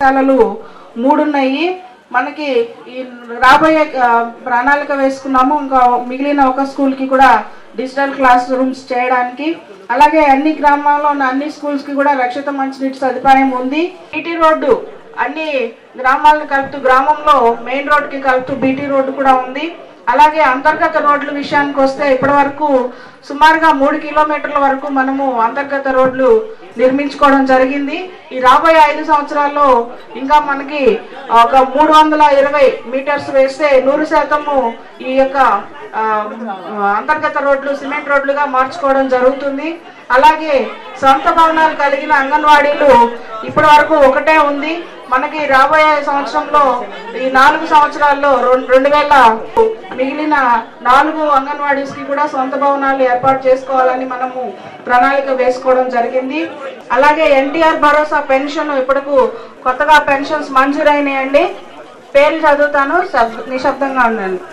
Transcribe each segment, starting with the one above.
పాఠశాలలు మూడు ఉన్నాయి మనకి ఈ రాబోయే ఆ, ప్రణాళిక వేసుకున్నాము ఇంకా మిగిలిన ఒక స్కూల్కి కూడా డిజిటల్ క్లాస్ రూమ్స్ చేయడానికి అలాగే అన్ని గ్రామాల్లో ఉన్న అన్ని స్కూల్స్కి కూడా రక్షిత మంచినీటి సదుపాయం ఉంది బీటీ రోడ్డు అన్ని గ్రామాలను కలుపుతూ గ్రామంలో మెయిన్ రోడ్డుకి కలుపుతూ బీటీ రోడ్డు కూడా ఉంది అలాగే అంతర్గత రోడ్ల విషయానికి వస్తే ఇప్పటి వరకు సుమారుగా మూడు కిలోమీటర్ల వరకు మనము అంతర్గత రోడ్లు నిర్మించుకోవడం జరిగింది ఈ రాబోయే ఐదు సంవత్సరాల్లో ఇంకా మనకి ఒక మూడు వందల ఇరవై మీటర్స్ వేస్తే నూరు శాతము ఈ యొక్క ఆ, అంతర్గత రోడ్లు సిమెంట్ రోడ్లుగా మార్చుకోవడం జరుగుతుంది అలాగే సొంత భవనాలు కలిగిన అంగన్వాడీలు ఇప్పటి వరకు ఒకటే ఉంది మనకి రాబోయే సంవత్సరంలో ఈ నాలుగు సంవత్సరాల్లో రెండు రెండు వేల మిగిలిన నాలుగు అంగన్వాడీస్ కి కూడా సొంత భవనాలు ఏర్పాటు చేసుకోవాలని మనము ప్రణాళిక వేసుకోవడం జరిగింది అలాగే ఎన్టీఆర్ భరోసా పెన్షన్ ఇప్పటికు కొత్తగా పెన్షన్స్ మంజూరైనాయండి పేర్లు చదువుతాను శబ్- నిశ్శబ్దంగా ఉండండి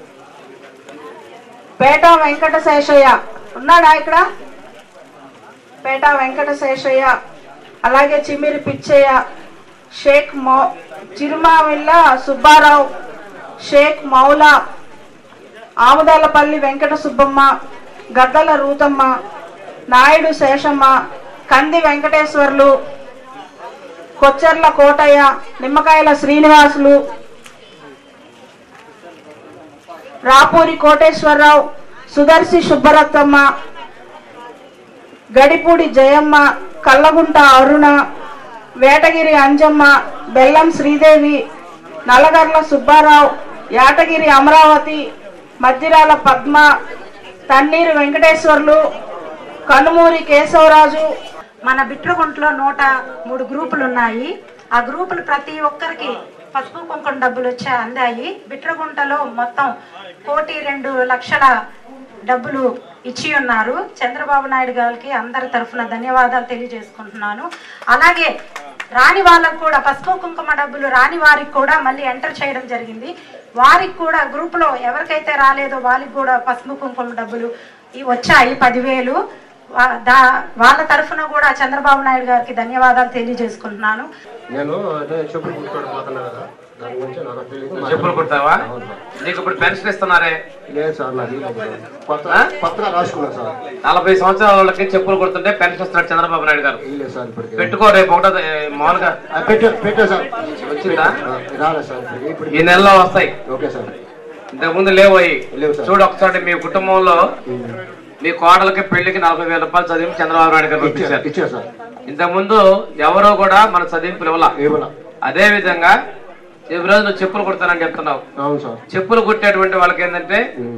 పేట వెంకట శేషయ్య ఉన్నాడా ఇక్కడ పేట వెంకట శేషయ్య అలాగే చిమిరి పిచ్చయ్య షేక్ మౌ చిరుమావిళ్ళ సుబ్బారావు షేక్ మౌలా ఆముదాలపల్లి వెంకట సుబ్బమ్మ గద్దల రూతమ్మ నాయుడు శేషమ్మ కంది వెంకటేశ్వర్లు కొచ్చెర్ల కోటయ్య నిమ్మకాయల శ్రీనివాసులు రాపూరి కోటేశ్వరరావు సుదర్శి సుబ్బరత్తమ్మ గడిపూడి జయమ్మ కల్లగుంట అరుణ వేటగిరి అంజమ్మ బెల్లం శ్రీదేవి నల్లగర్ల సుబ్బారావు యాటగిరి అమరావతి మద్దిరాల పద్మ తన్నీరు వెంకటేశ్వర్లు కనుమూరి కేశవరాజు మన బిట్రగుంటలో నూట మూడు గ్రూపులు ఉన్నాయి ఆ గ్రూపులు ప్రతి ఒక్కరికి పసుపు కుంకుమ డబ్బులు వచ్చే అందాయి బిట్రగుంటలో మొత్తం కోటి రెండు లక్షల డబ్బులు ఇచ్చి ఉన్నారు చంద్రబాబు నాయుడు గారికి అందరి తరఫున ధన్యవాదాలు తెలియజేసుకుంటున్నాను అలాగే రాని వాళ్ళకు కూడా పసుపు కుంకుమ డబ్బులు రాని వారికి కూడా మళ్ళీ ఎంటర్ చేయడం జరిగింది వారికి కూడా గ్రూపులో ఎవరికైతే రాలేదో వాళ్ళకి కూడా పసుపు కుంకుమ డబ్బులు ఇవి వచ్చాయి పదివేలు వా- దా వాళ్ళ తరఫున కూడా చంద్రబాబు నాయుడు గారికి ధన్యవాదాలు తెలియజేసుకుంటున్నాను నేను అదే చెప్పులు కుట్టుకోవడం పోతున్నా కదా దాని గురించి నాకు తెలియదు నువ్వు చెప్పులు కుడతావా నీకు ఇప్పుడు పెన్షన్ ఇస్తున్నారే లేదు సార్ నాకు కొత్త ఆ? కొత్తగా రాసుకున్నా సార్ నలభై సంవత్సరాల వాళ్ళకి చెప్పులు కుడుతుంటే పెన్షన్ ఇస్తున్నాడు చంద్రబాబు నాయుడు గారు లేదు సార్ ఇప్పటికి పెట్టుకో రేపు ఒకటో తే- మామూలుగా ఆ, పెట్టా పెట్టా సార్ వచ్చిందా ఆ, రాలేదు సార్ ఇప్పటికి. ఇప్పుడు ఈ నెలలో వస్తాయి ఓకే సార్ ఇంతకు ముందు లేవు అయ్యి లేవు సార్. చూడు ఒకసారి మీ కుటుంబంలో మీ కోడలకి పెళ్లికి నలభై వేల రూపాయలు చదివి చంద్రబాబు నాయుడు గారు ఇచ్చారు పంపించారు ఇచ్చారు సార్ ఇంతకు ముందు ఎవరో కూడా మన చదివింపులు ఇవ్వాల ఇవ్వాల అదే విధంగా ఈ రోజు నువ్వు చెప్పులు కుడతానని చెప్తున్నావు అవును సార్ చెప్పులు కుట్టేటువంటి వాళ్ళకి ఏంటంటే ఉమ్,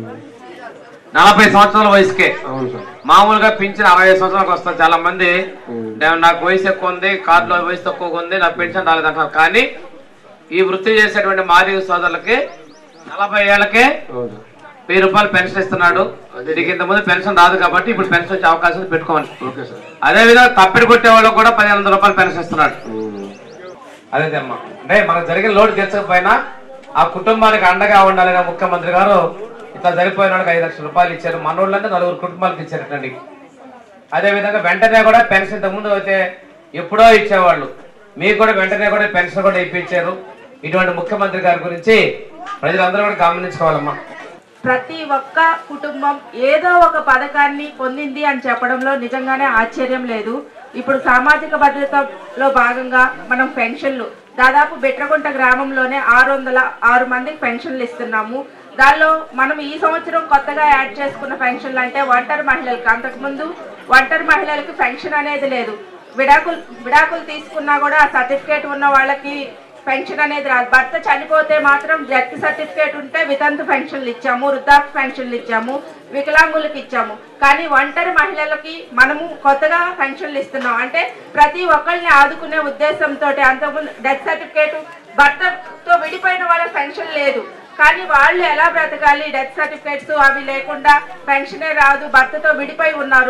నలభై సంవత్సరాల వయసుకే అవును సార్ మామూలుగా పింఛన్ అరవై సంవత్సరాలకు వస్తారు చాలా మంది ఉమ్, నేను నాకు వయసు ఎక్కువ ఉంది కార్డులో వయసు తక్కువ ఉంది నాకు పెన్షన్ రాలేదంటారు కానీ ఈ వృత్తి చేసేటువంటి మాదిగ సోదరులకి నలభై ఏళ్ళకే అవును సార్ వెయ్యి రూపాయలు పెన్షన్ ఇస్తున్నాడు అదే. నీకు ఇంత ముందు పెన్షన్ రాదు కాబట్టి ఇప్పుడు పెన్షన్ వచ్చే అవకాశం ఉంది, పెట్టుకోమని ఓకే సార్ అదే విధంగా తప్పిడి కొట్టే వాళ్ళకి కూడా పదిహేను వందల రూపాయలు పెన్షన్ ఇస్తున్నాడు ఉమ్, అదే అమ్మా అంటే మనకు జరిగిన లోటు తీర్చకపోయినా ఆ కుటుంబానికి అండగా ఉండాలని ముఖ్యమంత్రి గారు ఇట్లా సరిపోయిన వాళ్ళకి ఐదు లక్షల రూపాయలు ఇచ్చారు మనోళ్ళంటే నలుగురు కుటుంబాలకు ఇచ్చారటండి అదే విధంగా వెంటనే కూడా పెన్షన్ ఇంతకు ముందు అయితే ఎప్పుడో ఇచ్చేవాళ్ళు మీకు కూడా వెంటనే కూడా పెన్షన్ కూడా ఇప్పించారు ఇటువంటి ముఖ్యమంత్రి గారి గురించి ప్రజలందరూ కూడా గమనించుకోవాలమ్మా ప్రతి ఒక్క కుటుంబం ఏదో ఒక పథకాన్ని పొందింది అని చెప్పడంలో నిజంగానే ఆశ్చర్యం లేదు ఇప్పుడు సామాజిక భద్రతలో భాగంగా మనం పెన్షన్లు దాదాపు బెట్రగుంట గ్రామంలోనే ఆరు వందల ఆరు మందికి పెన్షన్లు ఇస్తున్నాము దానిలో మనం ఈ సంవత్సరం కొత్తగా యాడ్ చేసుకున్న పెన్షన్లు అంటే ఒంటరి మహిళలకు అంతకుముందు ఒంటరి మహిళలకు పెన్షన్ అనేది లేదు విడాకులు విడాకులు తీసుకున్నా కూడా సర్టిఫికేట్ ఉన్న వాళ్ళకి పెన్షన్ అనేది రాదు భర్త చనిపోతే మాత్రం డెత్ సర్టిఫికేట్ ఉంటే వితంతు పెన్షన్లు ఇచ్చాము వృద్ధాప్య పెన్షన్లు ఇచ్చాము వికలాంగులకు ఇచ్చాము కానీ ఒంటరి మహిళలకి మనము కొత్తగా పెన్షన్లు ఇస్తున్నాం అంటే ప్రతి ఒక్కరిని ఆదుకునే ఉద్దేశంతో అంతకుముందు డెత్ సర్టిఫికేట్ భర్తతో విడిపోయిన వాళ్ళకి పెన్షన్ లేదు కానీ వాళ్ళు ఎలా బ్రతకాలి డెత్ సర్టిఫికేట్స్ అవి లేకుండా పెన్షనే రాదు భర్తతో విడిపోయి ఉన్నారు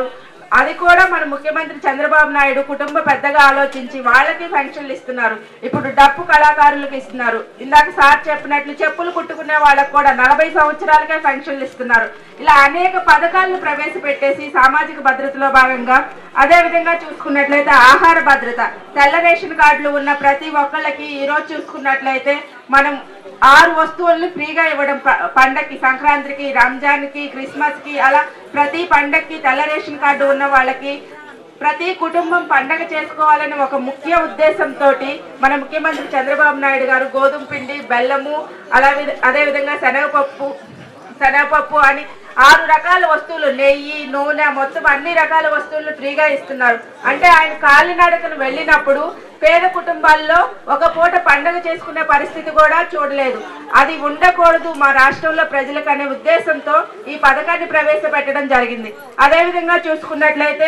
అది కూడా మన ముఖ్యమంత్రి చంద్రబాబు నాయుడు కుటుంబ పెద్దగా ఆలోచించి వాళ్ళకి పెన్షన్లు ఇస్తున్నారు ఇప్పుడు డప్పు కళాకారులకు ఇస్తున్నారు ఇందాక సార్ చెప్పినట్లు చెప్పులు కుట్టుకునే వాళ్ళకు కూడా నలభై సంవత్సరాలకే పెన్షన్లు ఇస్తున్నారు ఇలా అనేక పథకాలను ప్రవేశపెట్టేసి సామాజిక భద్రతలో భాగంగా అదే విధంగా చూసుకున్నట్లయితే ఆహార భద్రత తెల్ల రేషన్ కార్డులు ఉన్న ప్రతి ఒక్కళ్ళకి ఈ రోజు చూసుకున్నట్లయితే మనం ఆరు వస్తువుల్ని ఫ్రీగా ఇవ్వడం ప- పండక్కి సంక్రాంతికి రంజాన్కి క్రిస్మస్కి అలా ప్రతి పండక్కి తెల్ల రేషన్ కార్డు ఉన్న వాళ్ళకి ప్రతి కుటుంబం పండగ చేసుకోవాలని ఒక ముఖ్య ఉద్దేశంతో మన ముఖ్యమంత్రి చంద్రబాబు నాయుడు గారు గోధుమ పిండి బెల్లము అలా విధ- అదేవిధంగా శనగపప్పు శనగపప్పు అని ఆరు రకాల వస్తువులు నెయ్యి నూనె మొత్తం అన్ని రకాల వస్తువులు ఫ్రీగా ఇస్తున్నారు అంటే ఆయన కాలినడకను వెళ్ళినప్పుడు పేద కుటుంబాల్లో ఒక పూట పండగ చేసుకునే పరిస్థితి కూడా చూడలేదు అది ఉండకూడదు మా రాష్ట్రంలో ప్రజలకు అనే ఉద్దేశంతో ఈ పథకాన్ని ప్రవేశపెట్టడం జరిగింది అదేవిధంగా చూసుకున్నట్లయితే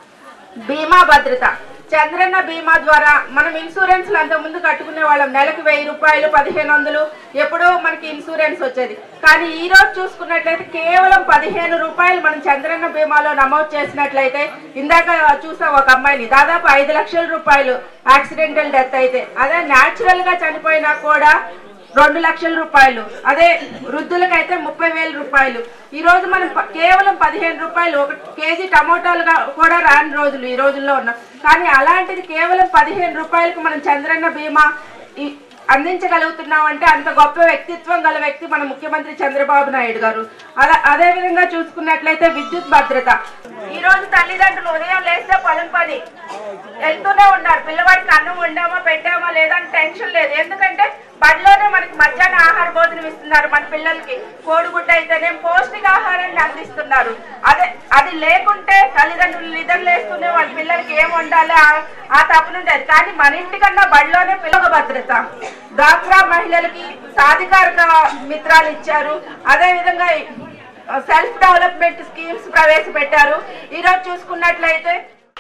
బీమా భద్రత చంద్రన్న బీమా ద్వారా మనం ఇన్సూరెన్స్ అంతకుముందు కట్టుకునే వాళ్ళం నెలకు వెయ్యి రూపాయలు పదిహేను వందలు ఎప్పుడో మనకి ఇన్సూరెన్స్ వచ్చేది కానీ ఈ రోజు చూసుకున్నట్లయితే కేవలం పదిహేను రూపాయలు మనం చంద్రన్న బీమాలో నమోదు చేసినట్లయితే ఇందాక చూసాం ఒక అమ్మాయిని దాదాపు ఐదు లక్షల రూపాయలు యాక్సిడెంటల్ డెత్ అయితే అదే న్యాచురల్ గా చనిపోయినా కూడా రెండు లక్షల రూపాయలు అదే వృద్ధులకైతే ముప్పై వేల రూపాయలు ఈ రోజు మనం ప- కేవలం పదిహేను రూపాయలు ఒక కేజీ టమోటాలు గా- కూడా రాని రోజులు ఈ రోజుల్లో ఉన్నాం కానీ అలాంటిది కేవలం పదిహేను రూపాయలకు మనం చంద్రన్న బీమా ఈ- అందించగలుగుతున్నాం అంటే అంత గొప్ప వ్యక్తిత్వం గల వ్యక్తి మన ముఖ్యమంత్రి చంద్రబాబు నాయుడు గారు అలా అదే విధంగా చూసుకున్నట్లయితే విద్యుత్ భద్రత ఈ రోజు తల్లిదండ్రులు ఉదయం లేస్తే పొలం పని వెళ్తూనే ఉన్నారు పిల్లవాడికి అన్నం వండామా పెట్టామా లేదా అని టెన్షన్ లేదు ఎందుకంటే బడిలోనే మనకి మధ్యాహ్న ఆహార భోజనం ఇస్తున్నారు మన పిల్లలకి కోడిగుడ్డ అయితేనే పౌష్టికాహారాన్ని అందిస్తున్నారు అదే అది లేకుంటే తల్లిదండ్రులు నిద్ర లేస్తూనే వాళ్ళ పిల్లలకి ఏం వండాలి ఆ- ఆ తప్పనుండేది కానీ మన ఇంటికన్నా బడిలోనే పిల్లల భద్రత డాక్రా మహిళలకి సాధికారిక మిత్రాలు ఇచ్చారు అదే విధంగా సెల్ఫ్ డెవలప్మెంట్ స్కీమ్స్ ప్రవేశపెట్టారు ఈరోజు చూసుకున్నట్లయితే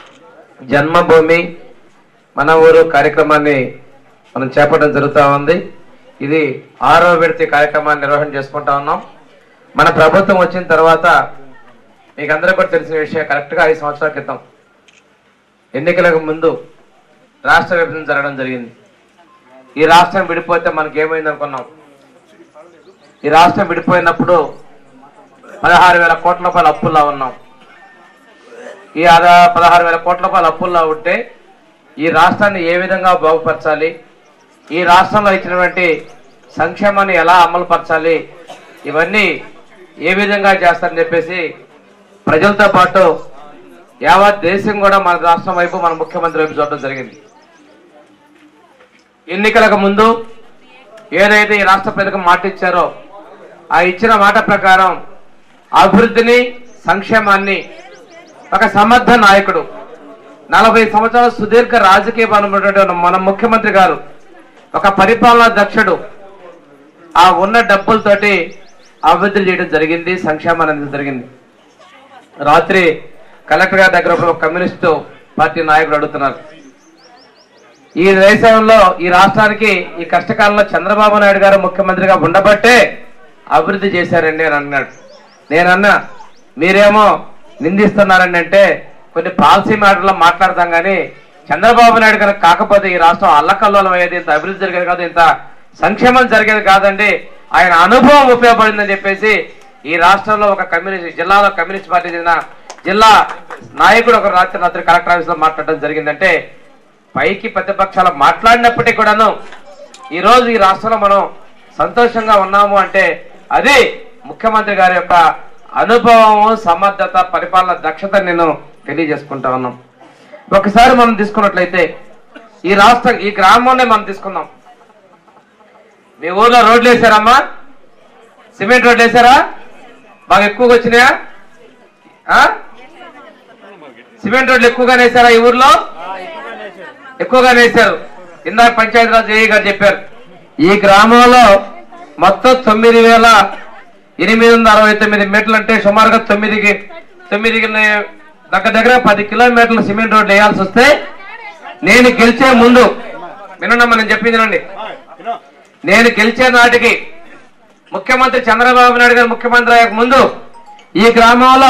జన్మభూమి మన ఊరు కార్యక్రమాన్ని మనం చేపట్టడం జరుగుతూ ఉంది ఇది ఆరో విడతి కార్యక్రమాన్ని నిర్వహణ చేసుకుంటా ఉన్నాం మన ప్రభుత్వం వచ్చిన తర్వాత మీకు అందరికీ కూడా తెలిసిన విషయం కరెక్ట్గా ఐదు సంవత్సరాల క్రితం ఎన్నికలకు ముందు రాష్ట్ర విభజన జరగడం జరిగింది ఈ రాష్ట్రం విడిపోతే మనకి ఏమైంది అనుకున్నాం ఈ రాష్ట్రం విడిపోయినప్పుడు పదహారు వేల కోట్ల రూపాయల అప్పుల్లో ఉన్నాం ఈ ఆదా పదహారు వేల కోట్ల రూపాయల అప్పుల్లో ఉంటే ఈ రాష్ట్రాన్ని ఏ విధంగా బాగుపరచాలి ఈ రాష్ట్రంలో ఇచ్చినటువంటి సంక్షేమాన్ని ఎలా అమలు పరచాలి ఇవన్నీ ఏ విధంగా చేస్తారని చెప్పేసి ప్రజలతో పాటు యావత్ దేశం కూడా మన రాష్ట్రం వైపు మన ముఖ్యమంత్రి వైపు చూడడం జరిగింది ఎన్నికలకు ముందు ఏదైతే ఈ రాష్ట్ర ప్రజలకు మాట ఇచ్చారో ఆ ఇచ్చిన మాట ప్రకారం అభివృద్ధిని సంక్షేమాన్ని ఒక సమర్థ నాయకుడు నలభై సంవత్సరాల సుదీర్ఘ రాజకీయ పనున్నటువంటి మన ముఖ్యమంత్రి గారు ఒక పరిపాలనా దక్షుడు ఆ ఉన్న డబ్బులతోటి అభివృద్ధి చేయడం జరిగింది సంక్షేమాన్ని అందించడం జరిగింది రాత్రి కలెక్టర్ గారి దగ్గర ఒక కమ్యూనిస్టు పార్టీ నాయకుడు అడుగుతున్నారు ఈ దేశంలో ఈ రాష్ట్రానికి ఈ కష్టకాలంలో చంద్రబాబు నాయుడు గారు ముఖ్యమంత్రిగా ఉండబట్టే అభివృద్ధి చేశారండి అని అన్నాడు నేనన్నా మీరేమో నిందిస్తున్నారండి అంటే కొన్ని పాలసీ మ్యాటర్లో మాట్లాడతాం కానీ చంద్రబాబు నాయుడు గారు కాకపోతే ఈ రాష్ట్రం అల్లకల్లోలం అయ్యేది ఇంత అభివృద్ధి జరిగేది కాదు ఇంత సంక్షేమం జరిగేది కాదండి ఆయన అనుభవం ఉపయోగపడిందని చెప్పేసి ఈ రాష్ట్రంలో ఒక కమ్యూనిస్ట్ జిల్లాలో కమ్యూనిస్ట్ పార్టీ చెందిన జిల్లా నాయకుడు ఒక రాత్రి రాత్రి కలెక్టర్ ఆఫీస్ లో మాట్లాడడం జరిగిందంటే పైకి ప్రతిపక్షాలు మాట్లాడినప్పటికీ కూడాను ఈ రోజు ఈ రాష్ట్రంలో మనం సంతోషంగా ఉన్నాము అంటే అది ముఖ్యమంత్రి గారి యొక్క అనుభవము సమర్థత పరిపాలన దక్షత నేను తెలియజేసుకుంటా ఉన్నాం ఒకసారి మనం తీసుకున్నట్లయితే ఈ రాష్ట్రం ఈ గ్రామంలో మనం తీసుకుందాం మీ ఊర్లో రోడ్లు వేసారమ్మా సిమెంట్ రోడ్లు వేసారా బాగా ఎక్కువగా వచ్చినాయా ఆ? సిమెంట్ రోడ్లు ఎక్కువగానే వేసారా ఈ ఊర్లో ఎక్కువగానే వేశారు ఇందాక పంచాయతీరాజ్ ఏఈ గారు చెప్పారు ఈ గ్రామంలో మొత్తం తొమ్మిది వేల ఎనిమిది వందల అరవై తొమ్మిది మీటర్లు అంటే సుమారుగా తొమ్మిదికి తొమ్మిది దగ్గర దగ్గర పది కిలోమీటర్లు సిమెంట్ రోడ్లు వేయాల్సి వస్తే నేను గెలిచే ముందు వినమ్మా నేను చెప్పింది వినండి నేను గెలిచే నాటికి ముఖ్యమంత్రి చంద్రబాబు నాయుడు గారు ముఖ్యమంత్రి అయ్యక ముందు ఈ గ్రామంలో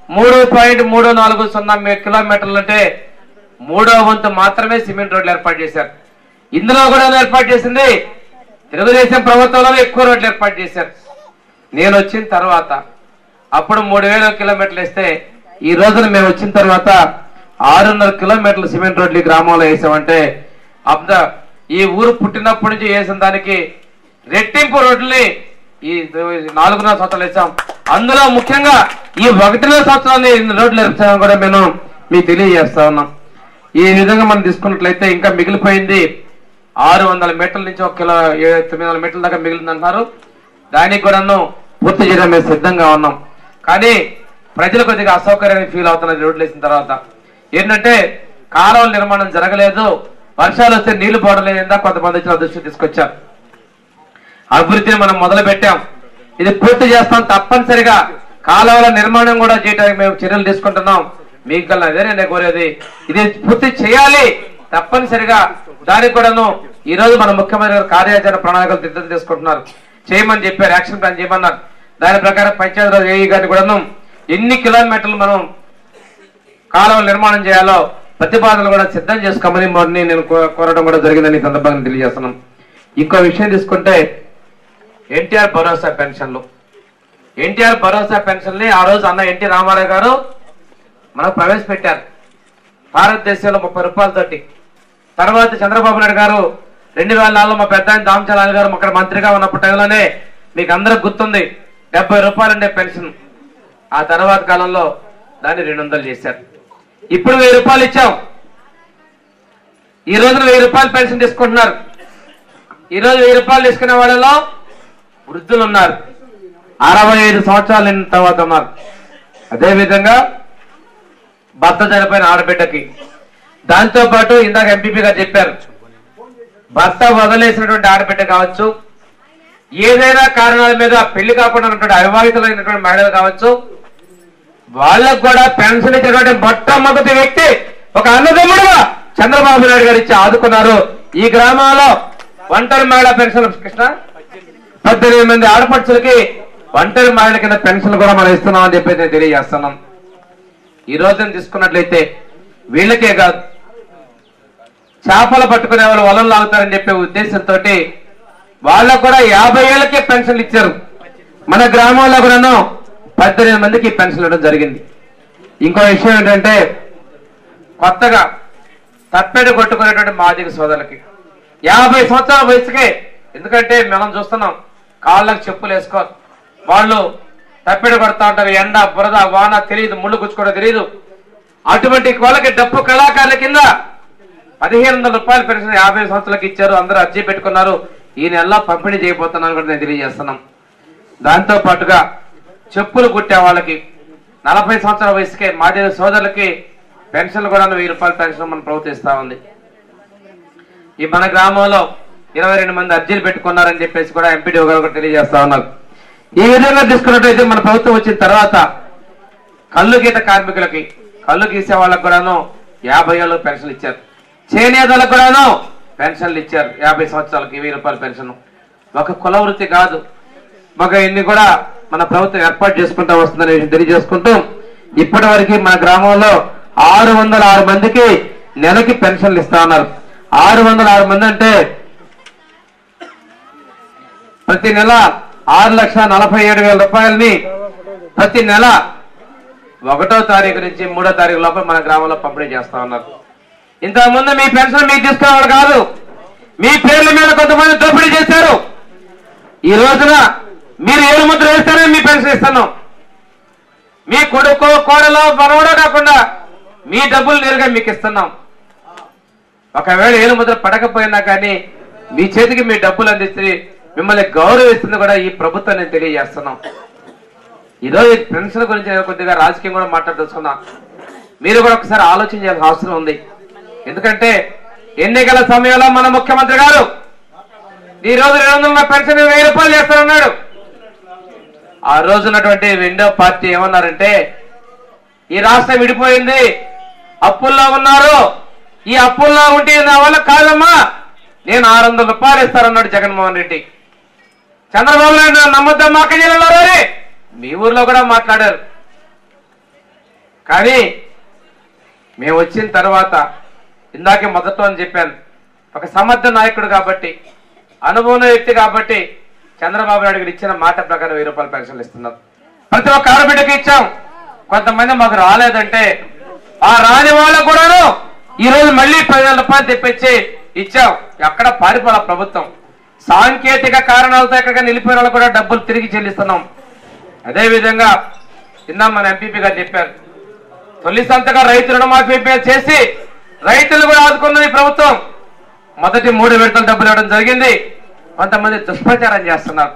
మూడు పాయింట్ మూడు నాలుగు సున్నా మీ- కిలోమీటర్లు అంటే మూడో వంతు మాత్రమే సిమెంట్ రోడ్లు ఏర్పాటు చేశారు ఇందులో కూడా ఏర్పాటు చేసింది తెలుగుదేశం ప్రభుత్వంలో ఎక్కువ రోడ్లు ఏర్పాటు చేశారు నేను వచ్చిన తర్వాత అప్పుడు మూడు వేల కిలోమీటర్లు వేస్తే ఈ రోజున మేము వచ్చిన తర్వాత ఆరున్నర కిలోమీటర్లు సిమెంట్ రోడ్లు ఈ గ్రామంలో వేసామంటే అబ్ద ఈ ఊరు పుట్టినప్పటి నుంచి వేసిన దానికి రెట్టింపు రోడ్లని ఈ నాలుగున్నర సంవత్సరాలు వేసాం అందులో ముఖ్యంగా ఈ ఒకటిన్నర సంవత్సరాలు ఇన్ని రోడ్లు వేసామని కూడా మేము మీకు తెలియజేస్తా ఉన్నాం ఈ విధంగా మనం తీసుకున్నట్లయితే ఇంకా మిగిలిపోయింది ఆరు వందల మీటర్ల నుంచి ఒక కిలో ఏ- తొమ్మిది వందల మీటర్ల దాకా మిగిలింది అంటున్నారు దానికి కూడాను పూర్తి చేయడం మేము సిద్ధంగా ఉన్నాం కానీ ప్రజలు కొద్దిగా అసౌకర్యాన్ని ఫీల్ అవుతున్నారు రోడ్లు వేసిన తర్వాత ఏంటంటే కాలువల నిర్మాణం జరగలేదు వర్షాలు వస్తే నీళ్లు పోవడం కొంతమంది వచ్చిన దృష్టి తీసుకొచ్చారు అభివృద్ధిని మనం మొదలు పెట్టాం ఇది పూర్తి చేస్తాం తప్పనిసరిగా కాలువల నిర్మాణం కూడా చేయడానికి మేము చర్యలు తీసుకుంటున్నాం మీకు కల్లా అదే నేను కోరేది ఇది పూర్తి చేయాలి తప్పనిసరిగా దానికి కూడాను ఈ రోజు మన ముఖ్యమంత్రి గారు కార్యాచరణ ప్రణాళికలు సిద్ధం చేసుకుంటున్నారు చేయమని చెప్పారు యాక్షన్ ప్లాన్ చేయమన్నారు దాని ప్రకారం పంచాయతీరాజ్ ఏఈ గారిని కూడాను ఎన్ని కిలోమీటర్లు మనం కాలువల నిర్మాణం చేయాలో ప్రతిపాదనలు కూడా సిద్ధం చేసుకోమని మొన్న నేను కో- కోరడం కూడా జరిగిందని ఈ సందర్భంగా తెలియజేస్తున్నాం ఇంకో విషయం తీసుకుంటే ఎన్టీఆర్ భరోసా పెన్షన్లు ఎన్టీఆర్ భరోసా పెన్షన్ని ఆ రోజు అన్న ఎన్టీ రామారావు గారు మనకు ప్రవేశపెట్టారు భారతదేశంలో ముప్పై రూపాయలతోటి తర్వాత చంద్రబాబు నాయుడు గారు రెండు వేల నాలుగులో మా పెద్ద ఆయన దామచలాల్ గారు అక్కడ మంత్రిగా ఉన్నప్పుడు టైంలోనే మీకు అందరికి గుర్తుంది డెబ్బై రూపాయలు ఉండే పెన్షన్ ఆ తర్వాత కాలంలో దాన్ని రెండు వందలు చేశారు ఇప్పుడు వెయ్యి రూపాయలు ఇచ్చాం ఈ రోజున వెయ్యి రూపాయలు పెన్షన్ తీసుకుంటున్నారు ఈ రోజు వెయ్యి రూపాయలు తీసుకునే వాళ్ళలో వృద్ధులు ఉన్నారు అరవై ఐదు సంవత్సరాలు నిండిన తర్వాత ఉన్నారు అదే విధంగా భర్త చనిపోయిన ఆడబిడ్డకి దాంతో పాటు ఇందాక ఎంపీపీ గారు చెప్పారు భర్త వదిలేసినటువంటి ఆడబిడ్డ కావచ్చు ఏదైనా కారణాల మీద పెళ్లి కాకుండా ఉన్నటువంటి అవివాహితులైనటువంటి మహిళలు కావచ్చు వాళ్ళకు కూడా పెన్షన్ ఇచ్చినటువంటి మొట్టమొదటి వ్యక్తి ఒక అన్నదమ్ముడుగా చంద్రబాబు నాయుడు గారు ఇచ్చి ఆదుకున్నారు ఈ గ్రామంలో ఒంటరి మహిళా పెన్షన్ కృష్ణ పద్దెనిమిది మంది ఆడపడుచులకి ఒంటరి మహిళల కింద పెన్షన్ కూడా మనం ఇస్తున్నాం అని చెప్పి నేను తెలియజేస్తున్నాం ఈ రోజున తీసుకున్నట్లయితే వీళ్ళకే కాదు చేపలు పట్టుకునే వాళ్ళు వలలు లాగుతారని చెప్పే ఉద్దేశంతో వాళ్ళకు కూడా యాభై ఏళ్ళకే పెన్షన్లు ఇచ్చారు మన గ్రామంలో కూడాను పద్దెనిమిది మందికి పెన్షన్ ఇవ్వడం జరిగింది ఇంకో విషయం ఏంటంటే కొత్తగా తప్పెట కొట్టుకునేటువంటి మాదిక సోదరులకి యాభై సంవత్సరాల వయసుకే ఎందుకంటే మనం చూస్తున్నాం కాళ్ళకు చెప్పులు వేసుకో వాళ్ళు తప్పెడ కొడతా ఉంటారు ఎండ బురద వాన తెలియదు ముళ్ళు గుచ్చుకోవడం తెలియదు అటువంటి వాళ్ళకి డప్పు కళాకారుల కింద పదిహేను వందల రూపాయల పెన్షన్ యాభై సంవత్సరాలకు ఇచ్చారు అందరూ అర్జీ పెట్టుకున్నారు ఈ నెలలో పంపిణీ చేయబోతున్నాను కూడా నేను తెలియజేస్తున్నాం దాంతో పాటుగా చెప్పులు కుట్టే వాళ్ళకి నలభై సంవత్సరాల వయసుకే మాదిరి సోదరులకి పెన్షన్ కూడా వెయ్యి రూపాయల పెన్షన్ మన ప్రభుత్వం ఇస్తా ఉంది ఈ మన గ్రామంలో ఇరవై రెండు మంది అర్జీలు పెట్టుకున్నారని చెప్పేసి కూడా ఎంపీడీ గారు కూడా తెలియజేస్తా ఉన్నారు ఈ విధంగా తీసుకున్నట్టయితే మన ప్రభుత్వం వచ్చిన తర్వాత కళ్ళు గీత కార్మికులకి కళ్ళు గీసే వాళ్ళకు కూడాను యాభై ఏళ్ళు పెన్షన్ ఇచ్చారు చేనేతలకు కూడాను పెన్షన్లు ఇచ్చారు యాభై సంవత్సరాలకి వెయ్యి రూపాయల పెన్షన్ ఒక కుల వృత్తి కాదు ఒక ఇన్ని కూడా మన ప్రభుత్వం ఏర్పాటు చేసుకుంటూ వస్తుందనే విషయం తెలియజేసుకుంటూ ఇప్పటి వరకు మన గ్రామంలో ఆరు వందల ఆరు మందికి నెలకి పెన్షన్లు ఇస్తా ఉన్నారు ఆరు వందల ఆరు మంది అంటే ప్రతి నెల ఆరు లక్షల నలభై ఏడు వేల రూపాయలని ప్రతి నెల ఒకటో తారీఖు నుంచి మూడో తారీఖు లోపల మన గ్రామంలో పంపిణీ చేస్తా ఉన్నారు ఇంతకుముందు మీ పెన్షన్ మీకు తీసుకునేవాడు కాదు మీ పేర్ల మీద కొంతమంది దోపిడీ చేశారు ఈ రోజున మీరు ఏడు ముద్ర వేస్తేనే మీ పెన్షన్ ఇస్తున్నాం మీ కొడుకు కోడలో మనవడో కాకుండా మీ డబ్బులు నేరుగా మీకు ఇస్తున్నాం ఒకవేళ ఏలు ముద్ర పడకపోయినా కానీ మీ చేతికి మీ డబ్బులు అందిస్తే మిమ్మల్ని గౌరవిస్తుంది కూడా ఈ ప్రభుత్వం నేను తెలియజేస్తున్నాం ఈరోజు ఈ పెన్షన్ గురించి నేను కొద్దిగా రాజకీయం కూడా మాట్లాడుతున్నా మీరు కూడా ఒకసారి ఆలోచన చేయాల్సిన అవసరం ఉంది ఎందుకంటే ఎన్నికల సమయంలో మన ముఖ్యమంత్రి గారు ఈ రోజు రెండు వందల పెన్షన్ వెయ్యి రూపాయలు చేస్తానన్నాడు ఆ రోజు ఉన్నటువంటి రెండో పార్టీ ఏమన్నారంటే ఈ రాష్ట్రం విడిపోయింది అప్పుల్లో ఉన్నారు ఈ అప్పుల్లో ఉంటే నా వల్ల కాదమ్మా నేను ఆరు వందల రూపాయలు ఇస్తానన్నాడు జగన్మోహన్ రెడ్డి చంద్రబాబు నాయుడు నన్ను నమ్మొద్దమ్మా అక్క జిల్లాలో మీ ఊర్లో కూడా మాట్లాడారు కానీ మేము వచ్చిన తర్వాత ఇందాకే మొదట్లో అని చెప్పాను ఒక సమర్థ నాయకుడు కాబట్టి అనుభవం వ్యక్తి కాబట్టి చంద్రబాబు నాయుడు గారు ఇచ్చిన మాట ప్రకారం వెయ్యి రూపాయలు పెన్షన్లు ఇస్తున్నాం ప్రతి ఒక్క ఆడబిడ్డకి ఇచ్చాం కొంతమంది మాకు రాలేదంటే ఆ రాని వాళ్ళకు కూడాను ఈ రోజు మళ్ళీ పదివేల రూపాయలు తెప్పించి ఇచ్చాం ఎక్కడ పారిపోవాల ప్రభుత్వం సాంకేతిక కారణాలతో ఎక్కడ నిలిపోయిన వాళ్ళకు కూడా డబ్బులు తిరిగి చెల్లిస్తున్నాం అదే విధంగా ఇందా మన ఎంపీపీ గారు చెప్పారు తొలి సంతగా రైతు రుణమాఫీ చేసి రైతులు కూడా ఆదుకున్నది ప్రభుత్వం మొదటి మూడు విడతలు డబ్బులు ఇవ్వడం జరిగింది కొంతమంది దుష్ప్రచారం చేస్తున్నారు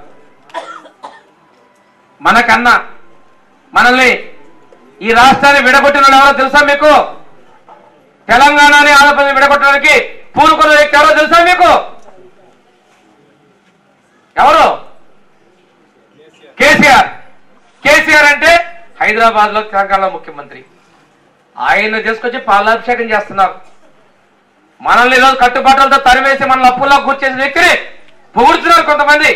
మనకన్నా మనల్ని ఈ రాష్ట్రాన్ని విడగొట్టిన వాళ్ళు ఎవరో తెలుసా మీకు తెలంగాణని ఆంధ్రప్రదేశ్ విడగొట్టడానికి పూనుకున్న వ్యక్తి ఎవరో తెలుసా మీకు ఎవరు కేసీఆర్ కేసీఆర్ అంటే హైదరాబాద్ లో తెలంగాణ ముఖ్యమంత్రి ఆయన తీసుకొచ్చి పాలాభిషేకం చేస్తున్నారు మనల్ని ఈరోజు కట్టుబాట్లతో తరివేసి మనల్ని అప్పుల్లో కూర్చేసిన వ్యక్తిని పొగుడుతున్నారు కొంతమంది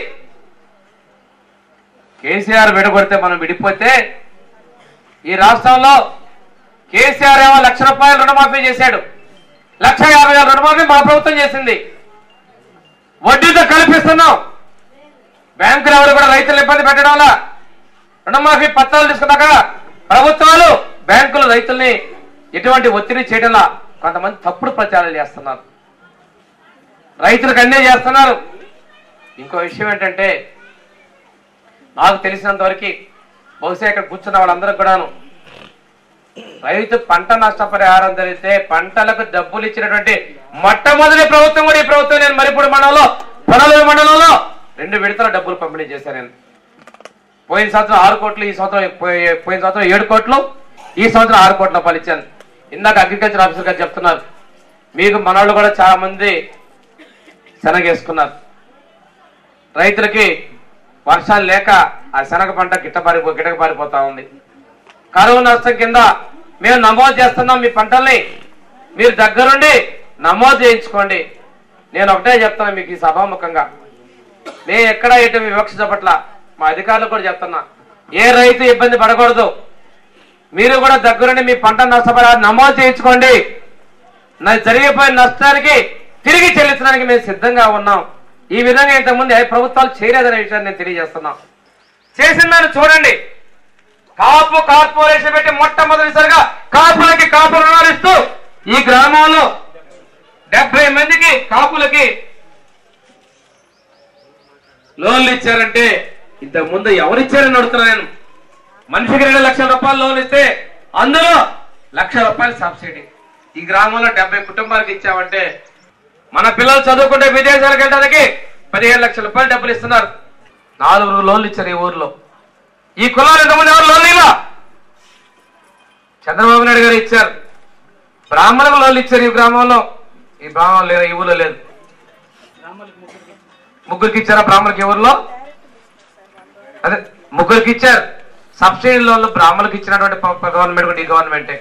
కేసీఆర్ విడగొడితే మనం విడిపోతే ఈ రాష్ట్రంలో కేసీఆర్ ఏమో లక్ష రూపాయలు రుణమాఫీ చేశాడు లక్ష యాభై వేల రుణమాఫీ మా ప్రభుత్వం చేసింది వడ్డీతో కల్పిస్తున్నాం బ్యాంకులు ఎవరు కూడా రైతులు ఇబ్బంది పెట్టడం వల్ల రుణమాఫీ పత్రాలు తీసుకున్నాక ప్రభుత్వాలు బ్యాంకులు రైతుల్ని ఎటువంటి ఒత్తిడి చేయడంలా కొంతమంది తప్పుడు ప్రచారాలు చేస్తున్నారు రైతులకు అన్నీ చేస్తున్నారు ఇంకో విషయం ఏంటంటే నాకు తెలిసినంత వరకు బహుశా ఇక్కడ కూర్చున్న వాళ్ళందరూ కూడాను రైతు పంట నష్టపరిహారం జరిగితే పంటలకు డబ్బులు ఇచ్చినటువంటి మొట్టమొదటి ప్రభుత్వం కూడా ఈ ప్రభుత్వం నేను మరిపూడి మండలంలో పొనలూరు మండలంలో రెండు విడతల డబ్బులు పంపిణీ చేశాను నేను పోయిన సంవత్సరం ఆరు కోట్లు ఈ సంవత్సరం పోయి- పోయిన సంవత్సరం ఏడు కోట్లు ఈ సంవత్సరం ఆరు కోట్ల రూపాయలు ఇచ్చాను ఇందాక అగ్రికల్చర్ ఆఫీసర్ గారు చెప్తున్నారు మీకు మనవాళ్ళు కూడా చాలా మంది శనగేసుకున్నారు రైతులకి వర్షాలు లేక ఆ శనగ పంట గిట్టపారిపో గిట్టకపారిపోతా ఉంది కరువు నష్టం కింద మేము నమోదు చేస్తున్నాం మీ పంటల్ని మీరు దగ్గరుండి నమోదు చేయించుకోండి నేను ఒకటే చెప్తాను మీకు ఈ సభాముఖంగా నేను ఎక్కడ ఎటు వివక్ష పట్ల మా అధికారులు కూడా చెప్తున్నా ఏ రైతు ఇబ్బంది పడకూడదు మీరు కూడా దగ్గరుండి మీ పంట నష్టపరిహారం నమోదు చేయించుకోండి నా జరిగిపోయిన నష్టానికి తిరిగి చెల్లించడానికి మేము సిద్ధంగా ఉన్నాం ఈ విధంగా ఇంతకుముందు ఏ ప్రభుత్వాలు చేయలేదనే విషయాన్ని నేను తెలియజేస్తున్నాం చేసిన దాన్ని చూడండి కాపు కార్పొరేషన్ పెట్టి మొట్టమొదటిసారిగా కాపులకి కాపు రుణాలు ఇస్తూ ఈ గ్రామంలో డెబ్బై మందికి కాపులకి లోన్లు ఇచ్చారంటే ఇంతకు ముందు ఎవరిచ్చారని అడుగుతున్నా నేను మనిషికి రెండు లక్షల రూపాయలు లోన్ ఇస్తే అందులో లక్ష రూపాయలు సబ్సిడీ ఈ గ్రామంలో డెబ్బై కుటుంబాలకు ఇచ్చామంటే మన పిల్లలు చదువుకుంటే విదేశాలకు వెళ్ళడానికి పదిహేను లక్షల రూపాయలు డబ్బులు ఇస్తున్నారు నాలుగు లోన్లు ఇచ్చారు ఈ ఊర్లో ఈ కులాలు ఇంతకుముందు ఎవరు లోన్లు ఇలా చంద్రబాబు నాయుడు గారు ఇచ్చారు బ్రాహ్మణులకు లోన్లు ఇచ్చారు ఈ గ్రామంలో ఈ బ్రాహ్మణులు లేదు ఈ ఊర్లో లేదు ముగ్గురికి ఇచ్చారా బ్రాహ్మణులకి ఊర్లో అదే ముగ్గురికి ఇచ్చారు సబ్సిడీ లోన్లు బ్రాహ్మణులకు ఇచ్చినటువంటి ప- ప- గవర్నమెంట్ కూడా ఈ గవర్నమెంటే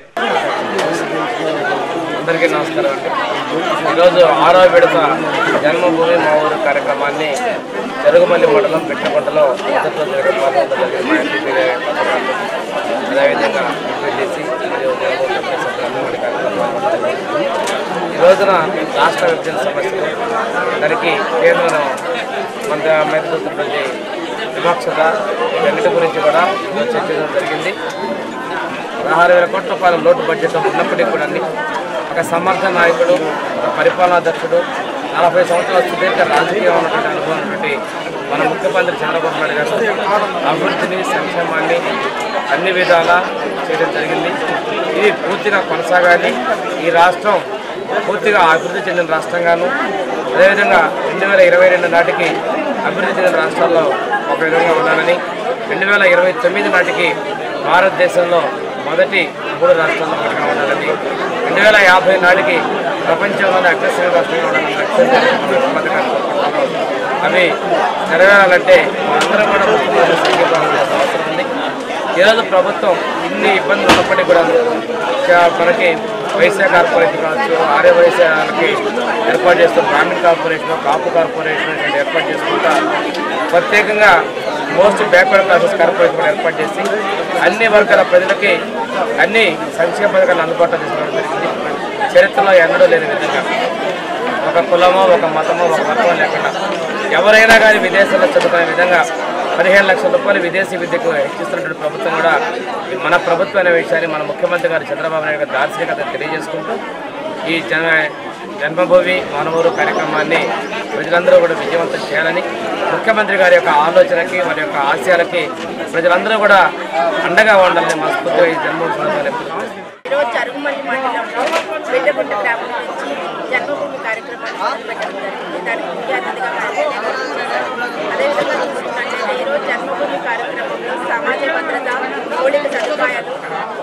అందరికీ నమస్కారం అండి ఈరోజు ఆరో విడత జన్మభూమి మా ఊరు కార్యక్రమాన్ని జరుగుమల్లి మండలం పెట్టకుంటలో మొదట్లో జరగడం జరిగింది మా ఎంపీ అదేవిధంగా ఎంపీటీసీ మరియు జనభూమి కమిటీ సభ్యులందరూ ఈ కార్యక్రమాలు జరిగింది. ఈ రోజున రాష్ట్ర విభజన సమస్యలు దానికి కేంద్రం మన మెరుగుతున్నటువంటి వివక్షత వీటన్నిటి గురించి కూడా ఈరోజు చర్చించడం జరిగింది పదహారు వేల కోట్ల రూపాయల లోటు బడ్జెట్ ఉన్నప్పటికీ కూడా ఒక సమర్థ నాయకుడు ఒక పరిపాలనాధ్యక్షుడు నలభై సంవత్సరాల సుదీర్ఘ రాజకీయం ఉన్నటువంటి అనుభవం ఉన్నటువంటి మన ముఖ్యమంత్రి చంద్రబాబు నాయుడు గారు అభివృద్ధిని సంక్షేమాన్ని అన్ని విధాలా చేయడం జరిగింది ఇది పూర్తిగా కొనసాగాలి ఈ రాష్ట్రం పూర్తిగా అభివృద్ధి చెందిన రాష్ట్రంగాను అదేవిధంగా రెండు వేల ఇరవై రెండు నాటికి అభివృద్ధి చెందిన రాష్ట్రాల్లో ఒక విధంగా ఉండాలని రెండు వేల ఇరవై తొమ్మిది నాటికి భారతదేశంలో మొదటి మూడు రాష్ట్రాల్లో ఒకటిగా ఉండాలని రెండు వేల యాభై నాటికి ప్రపంచంలోనే అగ్రశ్రీ రాష్ట్రంగా ఉండాలని లక్ష్యంతో మన పథకాలు కోరుకుంటున్నాం. అవి నెరవేరాలంటే మనందరం కూడా ముఖ్యమంత్రి సంఘీభావం చేయాల్సిన అవసరం ఉంది ఈరోజు ప్రభుత్వం ఇన్ని ఇబ్బందులు ఉన్నప్పటికీ కూడా చా- మనకి వైశ్య కార్పొరేషన్ కావచ్చు ఆర్య వైశ్యాలకి ఏర్పాటు చేస్తూ బ్రాహ్మణ్ కార్పొరేషన్ కాపు కార్పొరేషన్ ఇటువంటి ఏర్పాటు చేసుకుంటా ప్రత్యేకంగా మోస్ట్ బ్యాక్వర్డ్ క్లాసెస్ కార్పొరేషన్ కూడా ఏర్పాటు చేసి అన్ని వర్గాల ప్రజలకి అన్ని సంక్షేమ పథకాలను అందుబాటులో తీసుకోవడం జరిగింది చరిత్రలో ఎన్నడూ లేని విధంగా ఒక కులమో ఒక మతమో ఒక వర్గమో లేకుండా ఎవరైనా కానీ విదేశాల్లో చదువుకునే విధంగా పదిహేను లక్షల రూపాయలు విదేశీ విద్యకు హెచ్చిస్తున్నటువంటి ప్రభుత్వం కూడా ఈ మన ప్రభుత్వం అనే విషయాన్ని మన ముఖ్యమంత్రి గారు చంద్రబాబు నాయుడు గారి దార్శనికత తెలియజేసుకుంటూ ఈ జన జన్మభూమి మానవూరు కార్యక్రమాన్ని ప్రజలందరూ కూడా విజయవంతం చేయాలని ముఖ్యమంత్రి గారి యొక్క ఆలోచనకి వారి యొక్క ఆశయాలకి ప్రజలందరూ కూడా అండగా ఉండాలని మనస్ఫూర్తిగా ఈ జన్మభూమి సందర్భంగా పిలుపునిస్తున్నాను. ఈరోజు చరుగుమల్లి మండలంలో బిడ్డగుంట గ్రామం నుంచి జన్మభూమి కార్యక్రమాన్ని మొదలుపెట్టడం జరిగింది దానికి ముఖ్య అతిథిగా మా ఎమ్మెల్యే గారు వచ్చేసారు. అదేవిధంగా చూసుకున్నట్లయితే ఈరోజు జన్మభూమి కార్యక్రమంలో సమాజ భద్రత మౌలిక సదుపాయాలు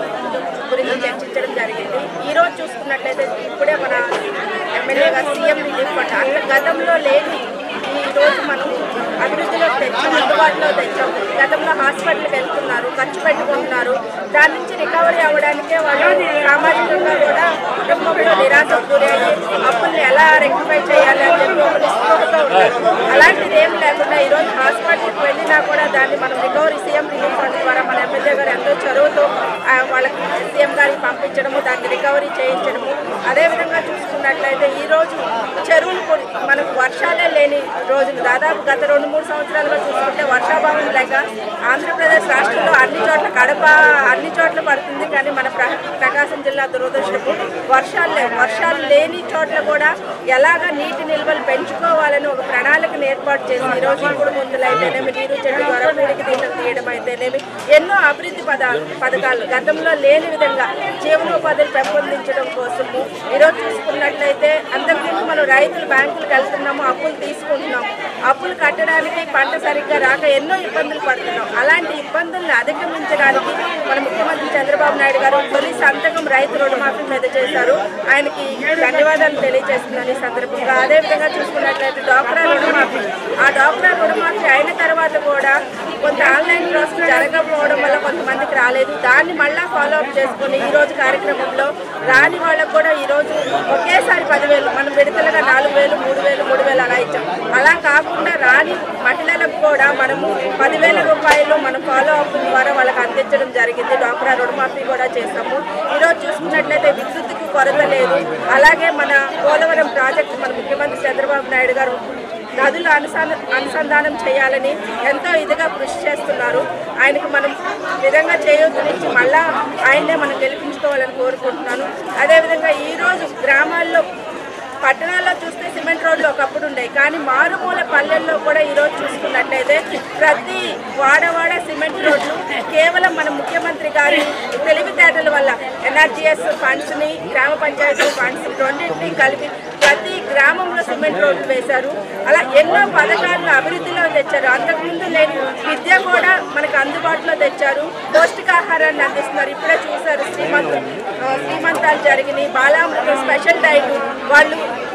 గురించి చర్చించడం జరిగింది ఈ రోజు చూసుకున్నట్లయితే ఇప్పుడే మన ఎమ్మెల్యే గారు సీఎం రిలీఫ్ ఫండ్ అట్లా గతంలో లేని ఈ రోజు మనం అభివృద్ధిలో తెచ్చాం అందుబాటులో తెచ్చాం గతంలో హాస్పిటల్కి వెళ్తున్నారు ఖర్చు పెట్టుకుంటున్నారు దాని నుంచి రికవరీ అవ్వడానికే వాళ్ళు సామాజికంగా కూడా కుటుంబంలో నిరాశకు గురయ్యి అప్పుల్ని ఎలా రెక్టిఫై చేయాలి అని చెప్పి ఒక నిస్పృహతో ఉన్నారు అలాంటిది ఏం లేకుండా ఈరోజు హాస్పిటల్కి వెళ్ళినా కూడా దాన్ని మనం రికవరీ సీఎం రిలీఫ్ ఫండ్ ద్వారా మన ఎమ్మెల్యే గారు ఎంతో చొరవతో ఆ, వాళ్ళకి సీఎం గారికి పంపించడము దాన్ని రికవరీ చేయించడము అదేవిధంగా చూసుకున్నట్లయితే ఈ రోజు చెరువులు కొ- మనకు వర్షాలే లేని రోజులు దాదాపు గత రెండు మూడు సంవత్సరాలుగా చూసుకుంటే వర్షాభావం లేక ఆంధ్రప్రదేశ్ రాష్ట్రంలో అన్ని చోట్ల కడప అన్ని చోట్ల పడుతుంది కానీ మన ప్ర- ప్రకాశం జిల్లా దురదృష్టము వర్షాలు లేవు వర్షాలు లేని చోట్ల కూడా ఎలాగ నీటి నిల్వలు పెంచుకోవాలని ఒక ప్రణాళికను ఏర్పాటు చేసి ఈ రోజు ఇప్పుడు ముందులైతేనేమి నీరు చెట్టు ద్వారా పూడికి తీయడం తీయడం అయితేనేమి ఎన్నో అభివృద్ధి పదాలు పథకాలు గతంలో లేని విధంగా జీవనోపాధిని పెంపొందించడం కోసము ఈరోజు చూసుకున్నట్లయితే అంతకుముందు మనం రైతులు బ్యాంకులకు వెళ్తున్నాము అప్పులు తీసుకుంటున్నాము అప్పులు కట్టడానికి పంట సరిగ్గా రాక ఎన్నో ఇబ్బందులు పడుతున్నాం అలాంటి ఇబ్బందులను అధిగమించడానికి మన ముఖ్యమంత్రి చంద్రబాబు నాయుడు గారు తొలి సంతకం రైతు రుణమాఫీ మీద చేశారు ఆయనకి ధన్యవాదాలు తెలియజేస్తున్నాను ఈ సందర్భంగా అదేవిధంగా చూసుకున్నట్లయితే డాక్రా రుణమాఫీ ఆ డాక్రా రుణమాఫీ అయిన తర్వాత కూడా కొంత ఆన్లైన్ ప్రాసెస్ జరగకపోవడం వల్ల కొంతమందికి రాలేదు దాన్ని మళ్ళా ఫాలో అప్ చేసుకొని ఈ రోజు కార్యక్రమంలో రాని వాళ్ళకు కూడా ఈ రోజు ఒకేసారి పదివేలు మనం విడతలుగా నాలుగు వేలు మూడు వేలు మూడు వేలు అలా ఇచ్చాం అలా కాకుండా రాని మహిళలకు కూడా మనము పదివేల రూపాయలు మనం ఫాలో అప్ ద్వారా వాళ్ళకి అందించడం జరిగింది డాక్రా రుణమాఫీ కూడా చేస్తాము ఈరోజు చూసుకున్నట్లయితే విద్యుత్తుకు కొరత లేదు అలాగే మన పోలవరం ప్రాజెక్టు మన ముఖ్యమంత్రి చంద్రబాబు నాయుడు గారు నదులు అనుసంధ అనుసంధానం చేయాలని ఎంతో ఇదిగా కృషి చేస్తున్నారు ఆయనకు మనం విధంగా చేయొద్దునిచ్చి మళ్ళా ఆయన్నే మనం గెలిపించుకోవాలని కోరుకుంటున్నాను అదేవిధంగా ఈరోజు గ్రామాల్లో పట్టణాల్లో చూస్తే సిమెంట్ రోడ్లు ఒకప్పుడు ఉండేవి కానీ మారుమూల పల్లెల్లో కూడా ఈరోజు చూసుకున్నట్లయితే ప్రతి వాడవాడ సిమెంట్ రోడ్లు కేవలం మన ముఖ్యమంత్రి గారి తెలివితేటల వల్ల ఎన్ఆర్జీఎస్ ఫండ్స్ని గ్రామ పంచాయతీ ఫండ్స్ రెండింటినీ కలిపి ప్రతి గ్రామంలో సిమెంట్ రోడ్లు వేశారు అలా ఎన్నో పథకాలను అభివృద్ధిలో తెచ్చారు అంతకుముందు లేని విద్య కూడా మనకు అందుబాటులో తెచ్చారు పౌష్టికాహారాన్ని అందిస్తున్నారు ఇప్పుడే చూశారు శ్రీమంత్ ఆ, శ్రీమంతాలు జరిగినాయి బాలామృతం స్పెషల్ డైట్ వాళ్ళు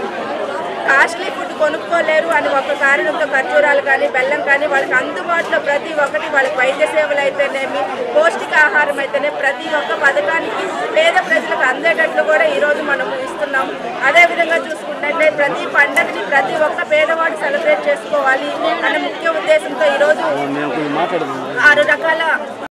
కాస్ట్లీ ఫుడ్ కొనుక్కోలేరు అని ఒక కారణంతో ఖర్జూరాలు కానీ బెల్లం కానీ వాళ్ళకి అందుబాటులో ప్రతి ఒక్కటి వాళ్ళకి వైద్య సేవలు అయితేనేమి పౌష్టికాహారం అయితేనే ప్రతి ఒక్క పథకానికి పేద ప్రజలకు అందేటట్లు కూడా ఈరోజు మనం ఇస్తున్నాం అదేవిధంగా చూసుకున్నట్లయితే ప్రతి పండగని ప్రతి ఒక్క పేదవాడు సెలబ్రేట్ చేసుకోవాలి అనే ముఖ్య ఉద్దేశంతో ఈరోజు ఆరు రకాల